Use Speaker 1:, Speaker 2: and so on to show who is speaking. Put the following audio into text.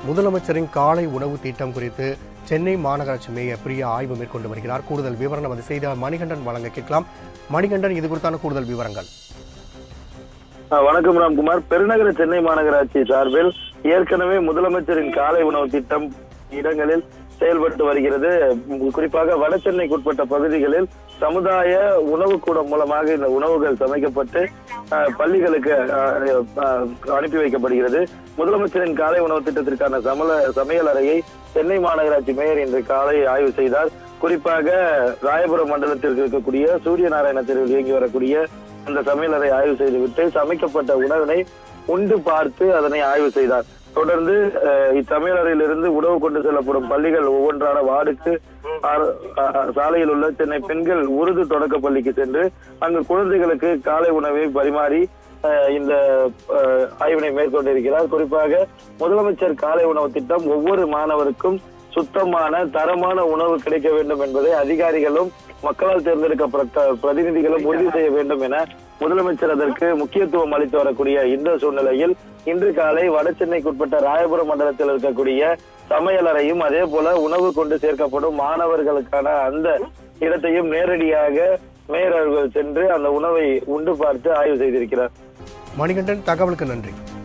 Speaker 1: முதலமைச்சரின் காலை உணவு திட்டம் குறித்து சென்னை மாநகராட்சி மேயர் பிரியா ஆய்வு மேற்கொண்டு வருகிறார் கூடுதல் விவரம் நமது செய்தியாளர் மணிகண்டன் வழங்க கேட்கலாம் மணிகண்டன் இது குறித்தான கூடுதல் விவரங்கள்
Speaker 2: ஆ, வணக்கம் ராம்குமார் பெருநகர சென்னை மாநகராட்சி சார்பில் ஏற்கனவே முதலமைச்சரின் காலை உணவு திட்டம் இடங்களில் செயல்பட்டு வருகிறது உம், குறிப்பாக வட சென்னைக்கு உட்பட்ட பகுதிகளில் சமுதாய உணவுக்கூடம் மூலமாக இந்த உணவுகள் சமைக்கப்பட்டு ஆ, பள்ளிகளுக்கு ஆ, ஆ, அனுப்பி வைக்கப்படுகிறது முதலமைச்சரின் காலை உணவு திட்டத்திற்கான சமல சமையல் அறையை சென்னை மாநகராட்சி மேயர் இன்று காலை ஆய்வு செய்தார் குறிப்பாக ராயபுரம் மண்டலத்திற்கு இருக்கக்கூடிய சூரிய நாராயண தெருவில் இயங்கி வரக்கூடிய அந்த சமையலறை ஆய்வு செய்துவிட்டு சமைக்கப்பட்ட உணவினை உண்டு பார்த்து அதனை ஆய்வு செய்தார் தொடர்ந்து அஹ், இச்சமையலறையிலிருந்து உணவு கொண்டு செல்லப்படும் பள்ளிகள் ஒவ்வொன்றான வார்டுக்கு ஆறு- அஹ், சாலையில் உள்ள சென்னை பெண்கள் உருது தொடக்க பள்ளிக்கு சென்று அங்கு குழந்தைகளுக்கு காலை உணவை பரிமாறி அஹ், இந்த அஹ், ஆய்வினை மேற்கொண்டிருக்கிறார் குறிப்பாக முதலமைச்சர் காலை உணவு திட்டம் ஒவ்வொரு மாணவருக்கும் சுத்தமான தரமான உணவு கிடைக்க வேண்டும் என்பதை அதிகாரிகளும் மக்களால் தேர்ந்தெடுக்கப்பட்ட பிரதிநிதிகளும் உறுதி செய்ய வேண்டும் என முதலமைச்சர் அதற்கு முக்கியத்துவம் அளித்து வரக்கூடிய இந்த சூழ்நிலையில் இன்று காலை வட சென்னைக்குட்பட்ட ராயபுரம் மண்டலத்தில் இருக்கக்கூடிய சமையலறையும் அதே போல உணவு கொண்டு சேர்க்கப்படும் மாணவர்களுக்கான அந்த இடத்தையும் நேரடியாக மேயர் அவர்கள் சென்று அந்த உணவை உண்டு பார்த்து ஆய்வு செய்திருக்கிறார்
Speaker 1: மணிகண்டன் தகவலுக்கு நன்றி